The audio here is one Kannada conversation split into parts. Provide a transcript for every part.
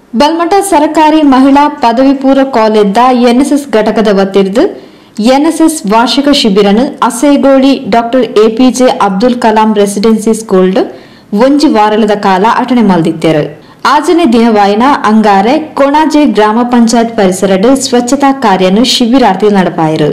ಬಲ್ಮಠ ಸರ್ಕಾರಿ ಮಹಿಳಾ ಪದವಿ ಪೂರ್ವ ಕಾಲೇಜ್ದ ಎನ್ಎಸ್ಎಸ್ ಘಟಕದ ವತಿರ್ದು ಎನ್ಎಸ್ಎಸ್ ವಾರ್ಷಿಕ ಶಿಬಿರನು Asaigoli doctor APJ Abdul Kalam residency ಸ್ಕೂಲ್ಡ್ ಒಂಜಿ ವಾರಲದ ಕಾಲ ಅಟಣೆ ಮಲ್ದಿತ್ತೇರು ಆಜನೆ ದಿನವಾಯಿನ ಅಂಗಾರೆ ಕೊಣಾಜೆ ಗ್ರಾಮ ಪಂಚಾಯತ್ ಪರಿಸರಡ್ ಸ್ವಚ್ಛತಾ ಕಾರ್ಯನು ಶಿಬಿರಾರ್ಥಿ ನಡಪಾಯಿರು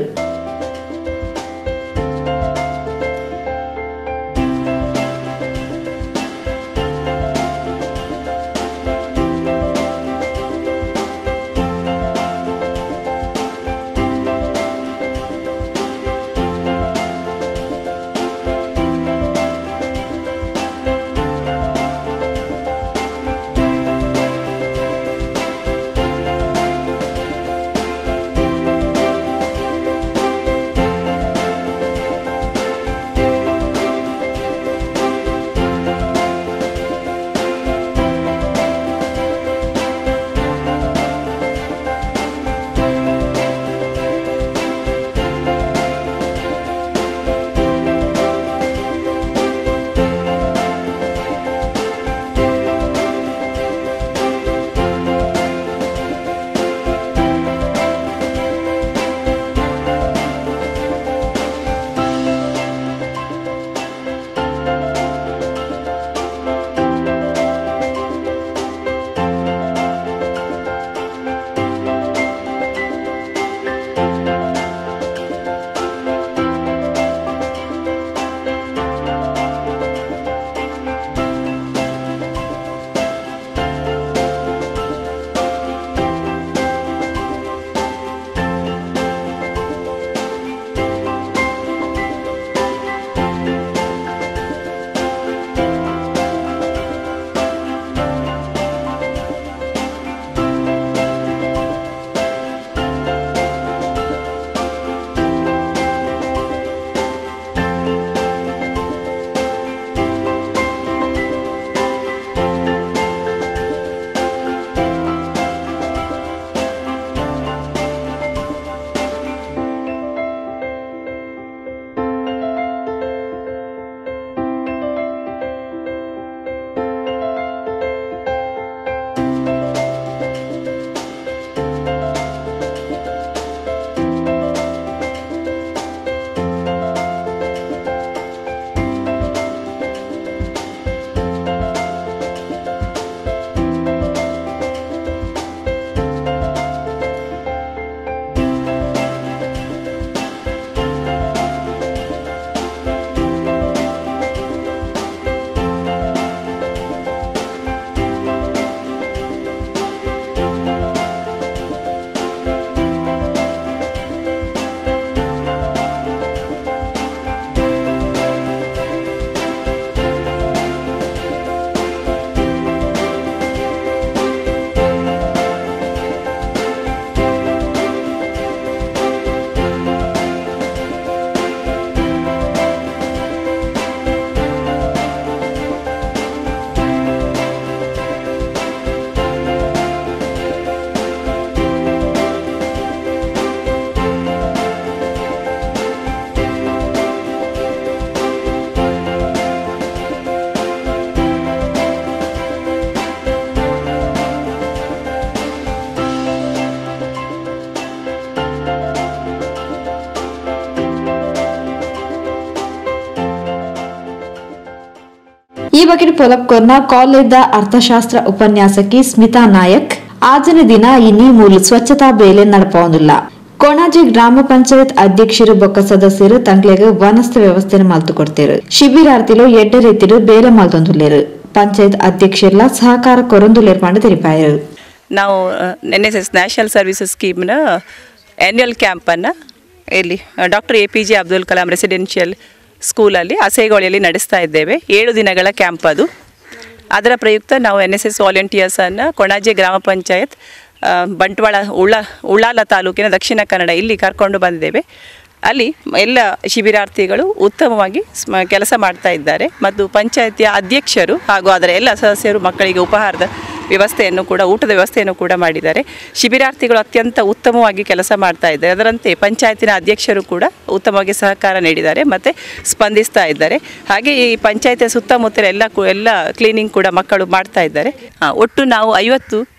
ಈ ಬಗ್ಗೆ ಪೊಲಕ್ಕೊರ್ನ ಕಾಲೇಜ್ದ ಅರ್ಥಶಾಸ್ತ್ರ ಉಪನ್ಯಾಸಕಿ ಸ್ಮಿತಾ ನಾಯಕ್ ಆಜನ ದಿನ ಇನ್ನಿ ಮೂಲ ಸ್ವಚ್ಛತಾ ಬೇಲೆ ನಡಪವೊಂದಿಲ್ಲ ಕೊಣಾಜಿ ಗ್ರಾಮ ಪಂಚಾಯತ್ ಅಧ್ಯಕ್ಷರು ಬೊಕ್ಕ ಸದಸ್ಯರು ತಂಗ್ಲೆಗ್ ವನಸ್ಥ ವ್ಯವಸ್ಥೆನ ಮಲ್ತು ಕೊಡ್ತೇರು ಶಿಬಿರಾರ್ಥಿಲು ಎಡ್ಡ ರೀತಿಲು ಬೇಲೆ ಮಲ್ತೊಂದುಲ್ಲೇರು ಪಂಚಾಯತ್ ಅಧ್ಯಕ್ಷರ್ಲ ಸಹಕಾರ ಕೊರೊಂದುಲ್ಲೇರ್ ಪಂಡ ತಿಳಿಪಾಯರು ನಾವು N S S National Services ಸ್ಕೀಮ್ನ ಆ್ಯನ್ಯುವಲ್ ಕ್ಯಾಂಪನ್ನು ಇಲ್ಲಿ doctor A P J Abdul Kalam residential ಸ್ಕೂಲಲ್ಲಿ ಅಸೇಗೋಳಿಯಲ್ಲಿ ನಡೆಸ್ತಾ ಇದ್ದೇವೆ ಏಳು ದಿನಗಳ ಕ್ಯಾಂಪ್ ಅದು ಅದರ ಪ್ರಯುಕ್ತ ನಾವು ಎನ್ ಎಸ್ ಎಸ್ ವಾಲಂಟಿಯರ್ಸನ್ನು ಕೊಣಾಜೆ ಗ್ರಾಮ ಪಂಚಾಯತ್ ಆ, ಬಂಟ್ವಾಳ ಉಳ್ಳ ಉಳ್ಳಾಲ ತಾಲೂಕಿನ ದಕ್ಷಿಣ ಕನ್ನಡ ಇಲ್ಲಿ ಕರ್ಕೊಂಡು ಬಂದಿದ್ದೇವೆ ಅಲ್ಲಿ ಎಲ್ಲ ಶಿಬಿರಾರ್ಥಿಗಳು ಉತ್ತಮವಾಗಿ ಸ್ಮ ಕೆಲಸ ಮಾಡ್ತಾ ಇದ್ದಾರೆ ಮತ್ತು ಪಂಚಾಯತಿಯ ಅಧ್ಯಕ್ಷರು ಹಾಗೂ ಅದರ ಎಲ್ಲ ಸದಸ್ಯರು ಮಕ್ಕಳಿಗೆ ಉಪಹಾರದ ವ್ಯವಸ್ಥೆಯನ್ನು ಕೂಡ ಊಟದ ವ್ಯವಸ್ಥೆಯನ್ನು ಕೂಡ ಮಾಡಿದ್ದಾರೆ ಶಿಬಿರಾರ್ಥಿಗಳು ಅತ್ಯಂತ ಉತ್ತಮವಾಗಿ ಕೆಲಸ ಮಾಡ್ತಾ ಇದ್ದಾರೆ ಅದರಂತೆ ಪಂಚಾಯತಿನ ಅಧ್ಯಕ್ಷರು ಕೂಡ ಉತ್ತಮವಾಗಿ ಸಹಕಾರ ನೀಡಿದ್ದಾರೆ ಮತ್ತು ಸ್ಪಂದಿಸ್ತಾ ಇದ್ದಾರೆ ಹಾಗೆ ಈ ಪಂಚಾಯತಿಯ ಸುತ್ತಮುತ್ತಲ ಎಲ್ಲ ಕು- ಎಲ್ಲ ಕ್ಲೀನಿಂಗ್ ಕೂಡ ಮಕ್ಕಳು ಮಾಡ್ತಾ ಇದ್ದಾರೆ ಆ, ಒಟ್ಟು ನಾವು ಐವತ್ತು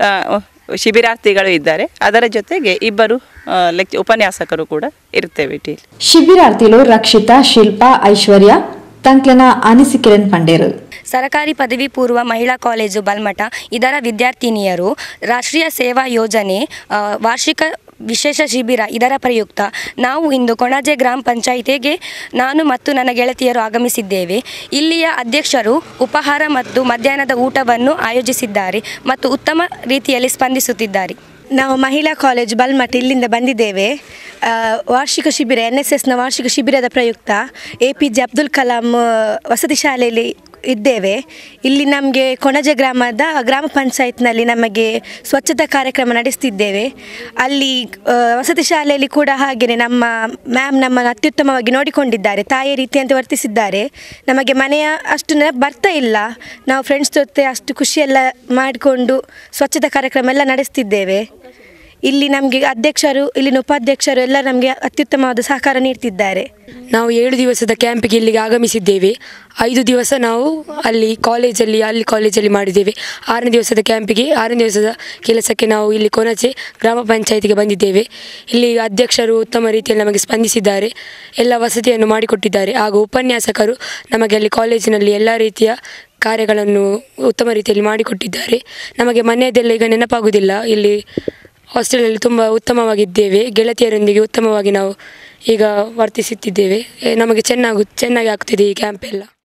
ಆ, ಶಿಬಿರಾರ್ಥಿಗಳು ಇದ್ದಾರೆ ಅದರ ಜೊತೆಗೆ ಇಬ್ಬರು ಲೆಕ್ ಉಪನ್ಯಾಸಕರು ಕೂಡ ಇರ್ತೇವೆ ಟಿ ಶಿಬಿರಾರ್ಥಿಗಳು ರಕ್ಷಿತಾ ಶಿಲ್ಪಾ ಐಶ್ವರ್ಯ ತಂಕ್ಲನ ಅನಿಸಿಕಿರಣ್ ಪಂಡೇರು ಸರಕಾರಿ ಪದವಿ ಪೂರ್ವ ಮಹಿಳಾ ಕಾಲೇಜು ಬಲ್ಮಠ ಇದರ ವಿದ್ಯಾರ್ಥಿನಿಯರು ರಾಷ್ಟ್ರೀಯ ಸೇವಾ ಯೋಜನೆ ಆ, ವಾರ್ಷಿಕ ವಿಶೇಷ ಶಿಬಿರ ಇದರ ಪ್ರಯುಕ್ತ ನಾವು ಇಂದು ಕೊಣಾಜೆ ಗ್ರಾಮ ಪಂಚಾಯಿತಿಗೆ ನಾನು ಮತ್ತು ನನ್ನ ಗೆಳತಿಯರು ಆಗಮಿಸಿದ್ದೇವೆ ಇಲ್ಲಿಯ ಅಧ್ಯಕ್ಷರು ಉಪಹಾರ ಮತ್ತು ಮಧ್ಯಾಹ್ನದ ಊಟವನ್ನು ಆಯೋಜಿಸಿದ್ದಾರೆ ಮತ್ತು ಉತ್ತಮ ರೀತಿಯಲ್ಲಿ ಸ್ಪಂದಿಸುತ್ತಿದ್ದಾರೆ ನಾವು ಮಹಿಳಾ ಕಾಲೇಜ್ ಬಲ್ಮಠ ಇಲ್ಲಿಂದ ಬಂದಿದ್ದೇವೆ ಆ, ವಾರ್ಷಿಕ ಶಿಬಿರ ಎನ್ ಎಸ್ ಎಸ್ನ ವಾರ್ಷಿಕ ಶಿಬಿರದ ಪ್ರಯುಕ್ತ A P J Abdul Kalam ಆ, ವಸತಿ ಶಾಲೆಯಲ್ಲಿ ಇದ್ದೇವೆ ಇಲ್ಲಿ ನಮಗೆ ಕೊಣಜೆ ಗ್ರಾಮದ ಗ್ರಾಮ ಪಂಚಾಯತ್ನಲ್ಲಿ ನಮಗೆ ಸ್ವಚ್ಛತಾ ಕಾರ್ಯಕ್ರಮ ನಡೆಸ್ತಿದ್ದೇವೆ ಅಲ್ಲಿ ಆ, ವಸತಿ ಶಾಲೆಯಲ್ಲಿ ಕೂಡ ಹಾಗೆಯೇ ನಮ್ಮ ಮ್ಯಾಮ್ ನಮ್ಮನ್ನು ಅತ್ಯುತ್ತಮವಾಗಿ ನೋಡಿಕೊಂಡಿದ್ದಾರೆ ತಾಯಿಯ ರೀತಿಯಂತೆ ವರ್ತಿಸಿದ್ದಾರೆ ನಮಗೆ ಮನೆಯ ಅಷ್ಟು ನೆನಪು ಬರ್ತಾ ಇಲ್ಲ ನಾವು ಫ್ರೆಂಡ್ಸ್ ಜೊತೆ ಅಷ್ಟು ಖುಷಿಯೆಲ್ಲ ಮಾಡಿಕೊಂಡು ಸ್ವಚ್ಛತಾ ಕಾರ್ಯಕ್ರಮ ಎಲ್ಲ ನಡೆಸ್ತಿದ್ದೇವೆ ಇಲ್ಲಿ ನಮಗೆ ಅಧ್ಯಕ್ಷರು ಇಲ್ಲಿನ ಉಪಾಧ್ಯಕ್ಷರು ಎಲ್ಲ ನಮಗೆ ಅತ್ಯುತ್ತಮವಾದ ಸಹಕಾರ ನೀಡ್ತಿದ್ದಾರೆ ನಾವು ಏಳು ದಿವಸದ ಕ್ಯಾಂಪಿಗೆ ಇಲ್ಲಿಗೆ ಆಗಮಿಸಿದ್ದೇವೆ ಐದು ದಿವಸ ನಾವು ಅಲ್ಲಿ ಕಾಲೇಜಲ್ಲಿ ಅಲ್ಲಿ ಕಾಲೇಜಲ್ಲಿ ಮಾಡಿದ್ದೇವೆ ಆರನೇ ದಿವಸದ ಕ್ಯಾಂಪಿಗೆ ಆರನೇ ದಿವಸದ ಕೆಲಸಕ್ಕೆ ನಾವು ಇಲ್ಲಿ ಕೊನಚೆ ಗ್ರಾಮ ಪಂಚಾಯಿತಿಗೆ ಬಂದಿದ್ದೇವೆ ಇಲ್ಲಿ ಅಧ್ಯಕ್ಷರು ಉತ್ತಮ ರೀತಿಯಲ್ಲಿ ನಮಗೆ ಸ್ಪಂದಿಸಿದ್ದಾರೆ ಎಲ್ಲ ವಸತಿಯನ್ನು ಮಾಡಿಕೊಟ್ಟಿದ್ದಾರೆ ಹಾಗೂ ಉಪನ್ಯಾಸಕರು ನಮಗೆ ಅಲ್ಲಿ ಕಾಲೇಜಿನಲ್ಲಿ ಎಲ್ಲ ರೀತಿಯ ಕಾರ್ಯಗಳನ್ನು ಉತ್ತಮ ರೀತಿಯಲ್ಲಿ ಮಾಡಿಕೊಟ್ಟಿದ್ದಾರೆ ನಮಗೆ ಮನೆಯದೆಲ್ಲ ಈಗ ನೆನಪಾಗುವುದಿಲ್ಲ ಇಲ್ಲಿ ಹಾಸ್ಟೆಲಲ್ಲಿ ತುಂಬ ಉತ್ತಮವಾಗಿದ್ದೇವೆ ಗೆಳತಿಯರೊಂದಿಗೆ ಉತ್ತಮವಾಗಿ ನಾವು ಈಗ ವರ್ತಿಸುತ್ತಿದ್ದೇವೆ ಎ, ನಮಗೆ ಚೆನ್ನಾಗು ಚೆನ್ನಾಗಿ ಆಗ್ತಿದೆ ಈ ಕ್ಯಾಂಪ್ ಎಲ್ಲ